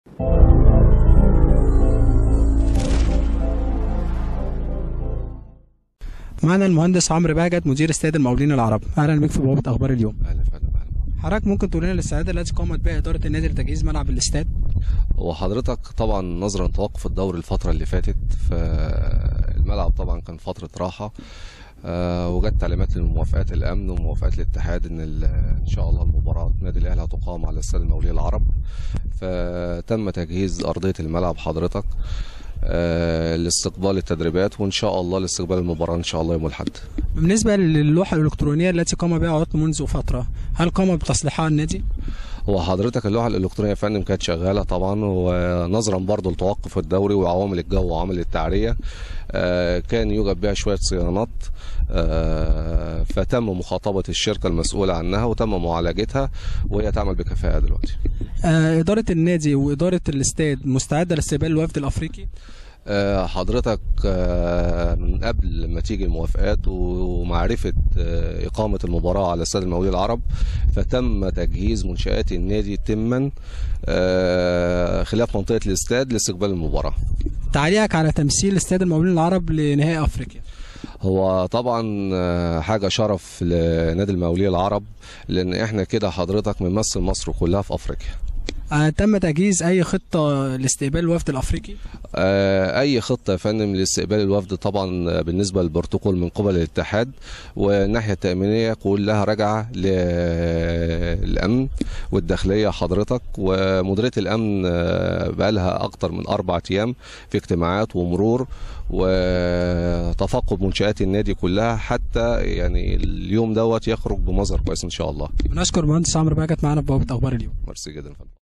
معنا المهندس عمرو بهجت مدير استاد المقاولين العرب اهلا بك في بوابه اخبار اليوم اهلا يا فندم اهلا حضرتك ممكن تقول لنا الاستعدادات التي قامت بها اداره النادي لتجهيز ملعب الاستاد وحضرتك طبعا نظرا لتوقف الدوري الفتره اللي فاتت فالملعب طبعا كان فتره راحه آه، وجت تعليمات لموافقات الامن وموافقات الاتحاد ان ال- ان شاء الله المباراه نادي الاهلي هتقام على استاد المقاولين العرب فتم تجهيز ارضيه الملعب حضرتك آه، لاستقبال التدريبات وان شاء الله لاستقبال المباراه ان شاء الله يوم الاحد بالنسبه للوحه الالكترونيه التي قام بها عطل منذ فتره هل قام بتصليحها النادي هو حضرتك اللوحه الالكترونيه يا فندم كانت شغاله طبعا ونظرا برضو لتوقف الدوري وعوامل الجو وعوامل التعريه آه، كان يوجد بها شويه صيانات آه، فتم مخاطبه الشركه المسؤوله عنها وتم معالجتها وهي تعمل بكفاءه دلوقتي آه، اداره النادي واداره الاستاد مستعده لاستقبال الوفد الافريقي آه، حضرتك آه، من قبل ما تيجي الموافقات ومعرفة آه، إقامة المباراة على استاد المقاولين العرب فتم تجهيز منشآت النادي تما آه، خلاف منطقة الاستاد لاستقبال المباراة تعليقك على تمثيل استاد المقاولين العرب لنهائي افريقيا هو طبعا آه، حاجة شرف لنادي المقاولين العرب لأن احنا كده حضرتك بنمثل مصر كلها في أفريقيا آه، تم تجهيز اي خطه لاستقبال الوفد الافريقي آه، اي خطه يا فندم لاستقبال الوفد طبعا آه، بالنسبه للبروتوكول من قبل الاتحاد والناحيه التامينيه كلها راجعه للامن والداخليه حضرتك ومديريه الامن آه، بقالها اكتر من اربع ايام في اجتماعات ومرور وتفقد منشات النادي كلها حتى يعني اليوم دوت يخرج بمظهر كويس ان شاء الله بنشكر المهندس عمرو بهجت معنا في بوابه اخبار اليوم ميرسي جدا يا فندم